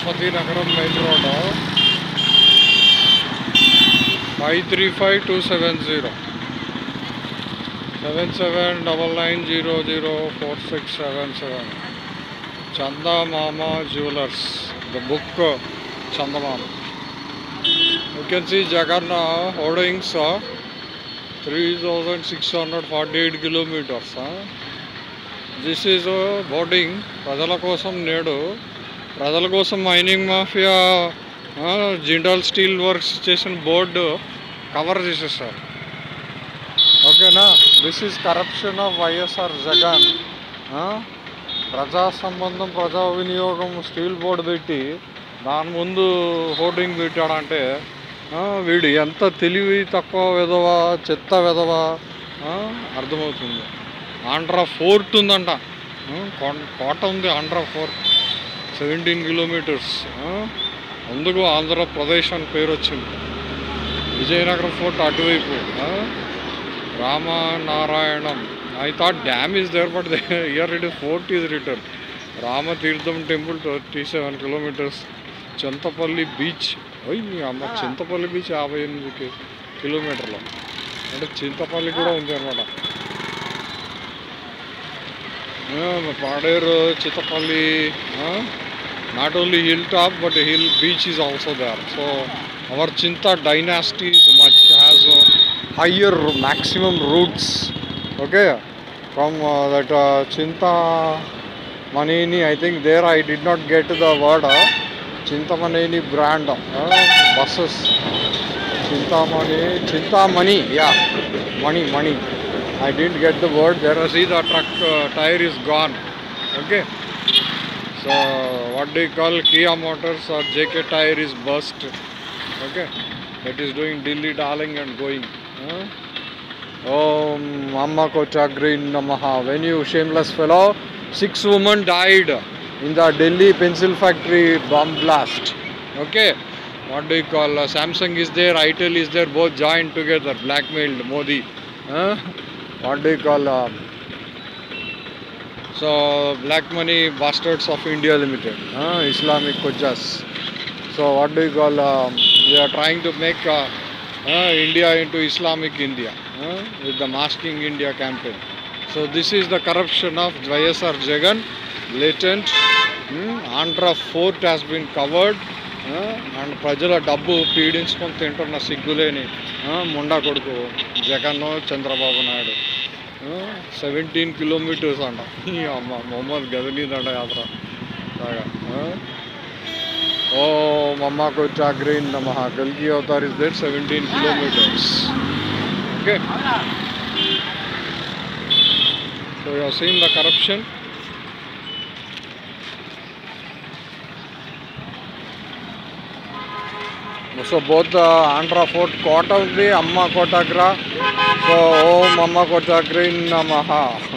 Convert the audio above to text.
Ganapati Nagaram main road five three five two seven zero seven seven double nine zero zero four six seven seven Chandamama jewellers the book Chandamama you can see Jagan hoardings three thousand six hundred forty eight kilometres this is boarding ప్రజల కోసం నేడు ప్రజల కోసం mining mafia Jindal steel works చేసిన board cover చేసేసారు ఓకేనా this is corruption of YSR Jagan ఆ? ప్రజా సంబంధం ప్రజా వినియోగం స్టీల్ బోర్డు పెట్టి దాని ముందు హోర్డింగ్ పెట్టాడంటే ఆ, వీడు ఎంత తెలివి తక్కువ విధవ చెత్త విధవ ఆ, అర్థమవుతుంది ఆంధ్ర ఫోర్ట్ ఉందంట ఆ, కోట- కోట ఉంది ఆంధ్ర ఫోర్ట్ సెవెంటీన్ కిలోమీటర్స్ అందుకు ఆంధ్రప్రదేశ్ అని పేరు వచ్చింది విజయనగరం ఫోర్ట్ అటువైపు ఆ? Ramanarayanam I thought dam is there but year it fort is return Ramatheertham temple thirty seven kilometres Chintapalli beach ఓయ్ మీ అమ్మ చింతపల్లి బీచ్ యాభై ఎనిమిది కి- కిలోమీటర్లు అంటే చింతపల్లి కూడా ఉంది అనమాట Paderu Chintapalli not only hill top but hill beach is also there so our చింత డైనాసిటీ is much has uh, higher maximum roots okay from uh, that uh, chinta manini i think there i did not get the word uh, chintamanini brand uh, buses chintamani chintamani yeah money money i didn't get the word there see the truck uh, tire is gone okay so what do you call kia motors or jk tire is burst okay that is doing dilly darling and going huh? Om Amma Kochagrin Namaha. When you shameless fellow, six women died in the Delhi pencil factory bomb blast. Okay. What do you call? Uh, Samsung is there, Itel is there, both joined together, blackmailed Modi. Huh? What do you call? Uh, so, black money bastards of India Limited, huh? Islamic Kojas. So, what do you call? Um, they are trying to make uh, uh, India into Islamic India uh, with the Masking India campaign. So, this is the corruption of YSR Jagan, latent. Hmm? Andhra fort has been covered. And ప్రజల డబ్బు పీడించుకొని తింటున్న సిగ్గులేని ఆ, ముండా కొడుకు Jagan Chandrababu Naidu seventeen kilometres అంట ఈ అమ్మ మొహమ్మద్ గజనీ దండ యాత్ర బాగా ఓ మమ్మ కొచ్చాగ్రీన్ నమ కల్కి avatar is that seventeen kilometres okay so you seen the corruption so both Andhra fort కోట ఉంది అమ్మ కోటాగ్ర సో ఓం అమ్మ కోటాగ్రీన్ నమ